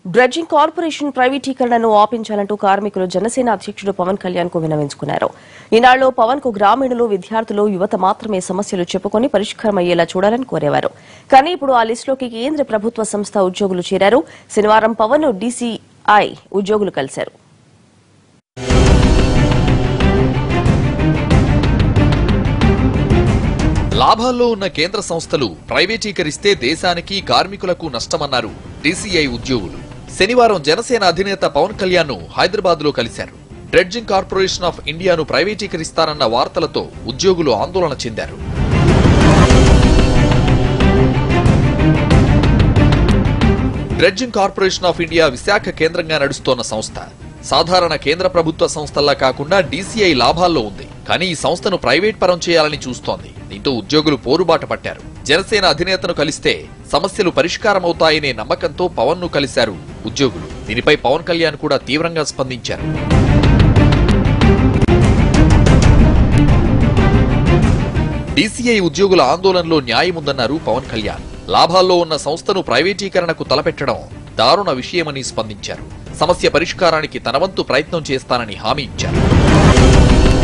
dredging corporation ప్రైవేటీకరణను ఆపించాలంటూ కార్మికులు జనసేన అధ్యక్షుడు పవన్ కళ్యాణ్ కు విన్నవించుకున్నారు ఈనాడులో పవన్ కు గ్రామీణులు విద్యార్థులు యువత మాత్రమే సమస్యలు చెప్పుకొని పరిష్కారమయ్యేలా చూడాలని కోరేవారు కానీ ఇప్పుడు ఆ లిస్టులోకి కేంద్ర ప్రభుత్వ సంస్థ ఉద్యోగులు చేరారు శనివారం పవన్ డీసీఐ ఉద్యోగులు కలిశారు లాభాల్లో ఉన్న కేంద్ర సంస్థలు ప్రైవేటీకరిస్తే దేశానికి కార్మికులకు నష్టమన్నారు డీసీఐ ఉద్యోగులు శనివారం జనసేన అధినేత పవన్ కళ్యాణ్ ను హైదరాబాద్ లో కలిశారు డ్రెడ్జింగ్ కార్పొరేషన్ ఆఫ్ ఇండియాను ప్రైవేటీకరిస్తారన్న వార్తలతో ఉద్యోగులు ఆందోళన చెందారు dredging corporation of India Visakha కేంద్రంగా నడుస్తోన్న సంస్థ సాధారణ కేంద్ర ప్రభుత్వ సంస్థల్లా కాకుండా డీసీఐ లాభాల్లో ఉంది కానీ ఈ సంస్థను ప్రైవేట్ పరం చేయాలని చూస్తోంది దీంతో ఉద్యోగులు పోరుబాట పట్టారు జనసేన అధినేతను కలిస్తే సమస్యలు పరిష్కారమవుతాయనే నమ్మకంతో పవన్ ను కలిశారు ఉద్యోగులు దీనిపై పవన్ కళ్యాణ్ కూడా తీవ్రంగా స్పందించారు డీసీఐ ఉద్యోగుల ఆందోళనలో న్యాయముందన్నారు పవన్ కళ్యాణ్ లాభాల్లో ఉన్న సంస్థను ప్రైవేటీకరణకు తలపెట్టడం దారుణ విషయమని స్పందించారు సమస్య పరిష్కారానికి తన వంతు ప్రయత్నం చేస్తానని హామీ ఇచ్చారు